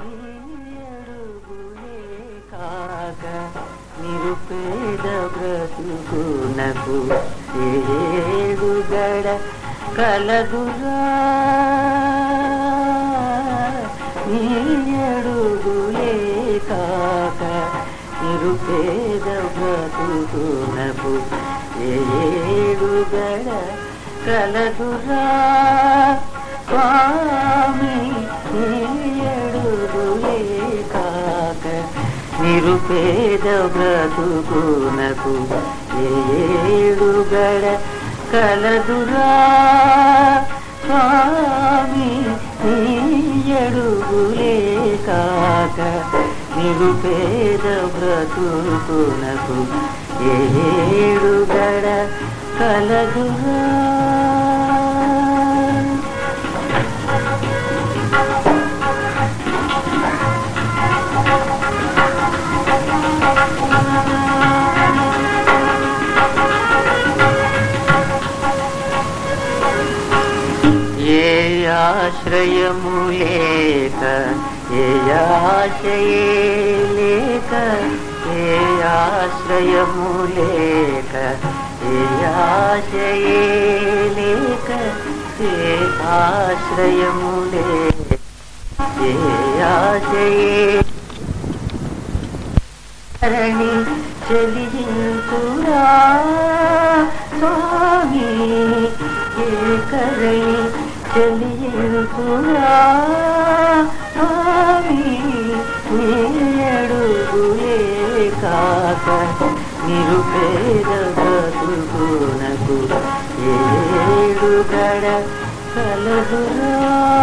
అడుగులే కాక నిరుపేద బ్రతుకునకు ఏడుగడ కలదురా నీ అడుగులే కాక నిరుపేద బ్రతుకునకు ఏడుగడ కలదురా స్వామి ఏడుగులే కాక నిరుపేద బ్రతుకునకు ఏడుగడ కలదురా స్వామి ఏడుగులే కాక నిరుపేద బ్రతుకునకు ఏడుగడ కలదురా ఏ ఆశ్రయము లేక ఏ ఆశయే లేక ఏ ఆశ్రయము లేక ఏ ఆశయే లేక ఏ ఆశ్రయము లేక ఏ ఆశయే రణి చెలించురా స్వామి ఏకరణి చెలించురా స్వామి అడుగులే కాక నిరుపేద బతుకునకు ఏడుగడ కలదురా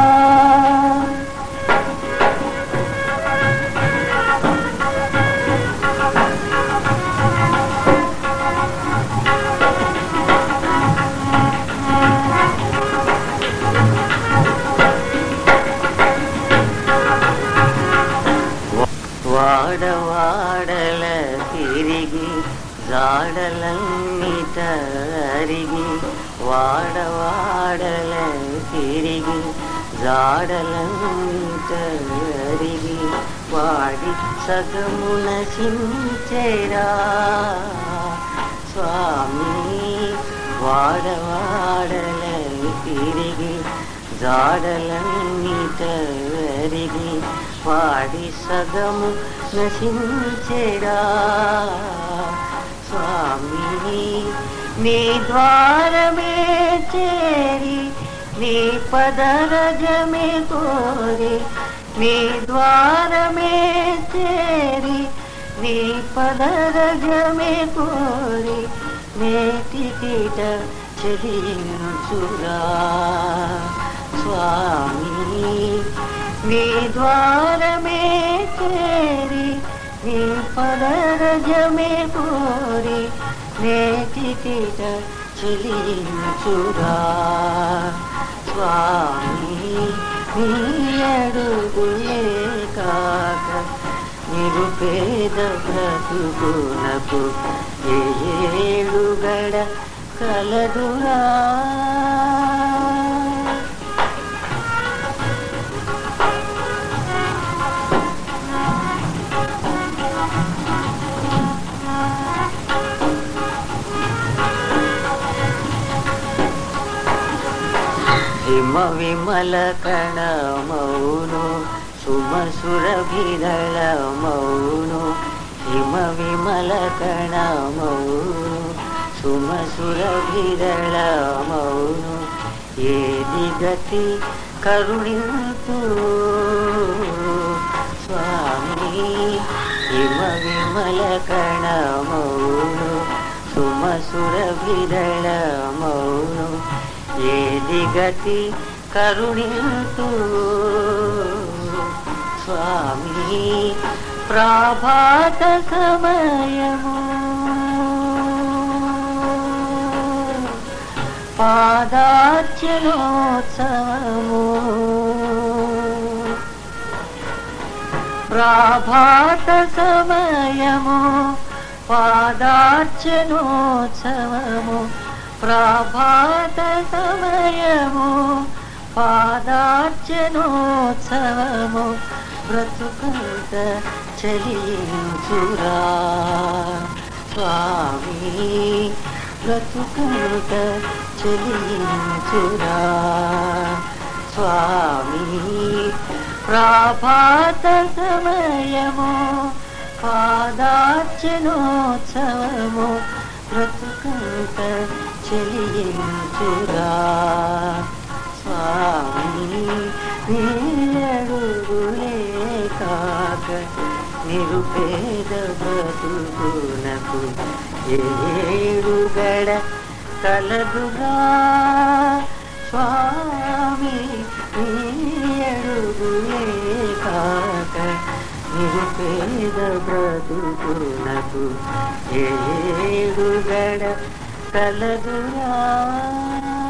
వాడవాడల తిరిగి జాడలన్నిట అరిగి వాడవాడల తిరిగి జాడలన్నిట అరిగి వాడి సగమున చించెరా స్వామి వాడవాడల తిరిగి జాడలన్నిట అరిగి వాడి సగము నశించెరా స్వామి నీ ద్వారమే చేరి నీ పదరజమే కోరి నీ ద్వారమే చేరి నీ పదరజమే కోరి నేటికిట చెలించురా స్వామి నీ ద్వారమే చేరి నీ పదరజమే కోరి నేటికిట చెలించురా స్వామి నీ అడుగులే కాక నిరుపేద బ్రతుకునకు ఏడుగడ కలదురా హిమ విమల కణమౌను సుమసుర విరళ మౌను హిమ విమల కణమౌను సుమసుర విరళ మౌను ఏది గతి కరుణింతు స్వామి హిమ విమల కణమౌను సుమసుర విరళ మౌను ఏది గతి కరుణింతు స్వామి ప్రాభాత సమయము పాదార్చనోత్సవము ప్రాభాత సమయము పాదార్చనోత్సవము ప్రభాత సమయము పాదార్చనోత్సవము బ్రతుకంత చలించురా స్వామి బ్రతుకంత చలించురా స్వామి ప్రాభాత సమయము పాదార్చనోత్సవము బ్రతుకంత చెలించురా స్వామి నీయడుగులే కాక నిరుపేద బ్రతుకునకు ఏడుగడ కలదురా స్వామి నీయడుగులే కాక నిరుపేద బ్రతుకునకు ఏడుగడ కలదురా